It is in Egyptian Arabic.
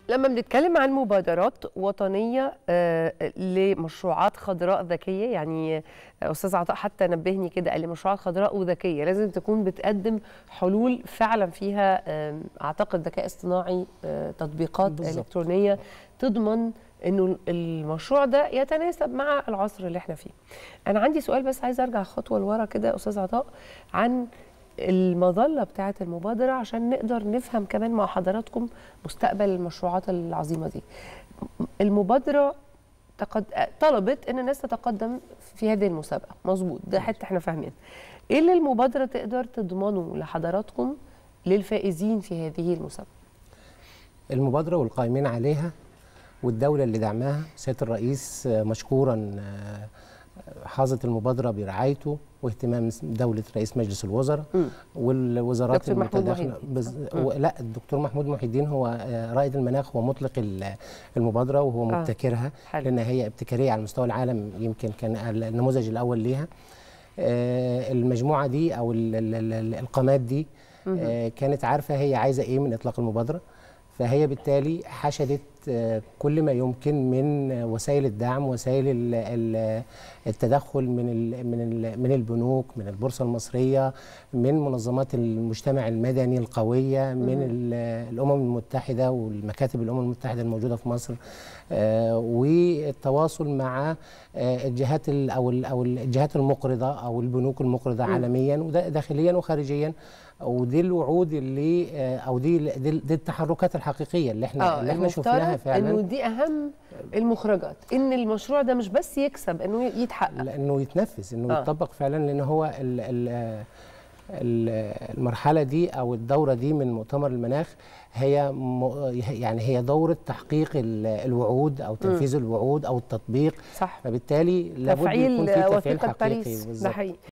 لما بنتكلم عن مبادرات وطنيه آه، لمشروعات خضراء ذكيه يعني استاذ عطاء حتى نبهني كده قال لي مشروعات خضراء وذكيه لازم تكون بتقدم حلول فعلا فيها آم، اعتقد ذكاء اصطناعي آه، تطبيقات بالظبط. الكترونيه تضمن انه المشروع ده يتناسب مع العصر اللي احنا فيه. انا عندي سؤال بس عايز ارجع خطوه لورا كده استاذ عطاء عن المظله بتاعه المبادره عشان نقدر نفهم كمان مع حضراتكم مستقبل المشروعات العظيمه دي. المبادره تقد... طلبت ان الناس تتقدم في هذه المسابقه مظبوط ده حته احنا فاهمين ايه اللي المبادره تقدر تضمنه لحضراتكم للفائزين في هذه المسابقه المبادرة والقائمين عليها والدولة اللي دعمها سيادة الرئيس آه، مشكورا آه، حاظت المبادرة برعايته واهتمام دولة رئيس مجلس الوزراء مم. والوزارات دكتور محمود المتداخلة محي بز... و... لا الدكتور محمود محي الدين هو آه، رائد المناخ ومطلق ال- المبادرة وهو آه. مبتكرها حلو لأن هي ابتكارية على مستوى العالم يمكن كان النموذج الأول ليها آه، المجموعة دي أو ال- ال- ال- القامات دي مهم. آه، كانت عارفة هي عايزة إيه من إطلاق المبادرة فهي بالتالي حشدت آه، كل ما يمكن من آه، وسائل الدعم وسائل ال- ال- التدخل من ال من ال من البنوك من البورصة المصرية من منظمات المجتمع المدني القوية من مهم. ال- الأمم المتحدة والمكاتب الأمم المتحدة الموجودة في مصر آه، والتواصل مع آه، الجهات ال- أو ال- أو الجهات المقرضة أو البنوك المقرضة مم. عالميا وده داخليا وخارجيا ودي الوعود اللي آه، او دي دي, دي التحركات الحقيقيه اللي احنا اه اللي احنا شفناها المفترض فعلا انه دي اهم المخرجات ان المشروع ده مش بس يكسب انه يتحقق لانه يتنفذ انه آه. يتطبق فعلا لان هو ال ال ال- المرحله دي او الدوره دي من مؤتمر المناخ هي م- يعني هي دوره تحقيق ال- الوعود او تنفيذ الوعود او التطبيق صح فبالتالي لابد يكون تفعيل في تفعيل وثيقه حقيقي باريس ده بالظبط حقيقي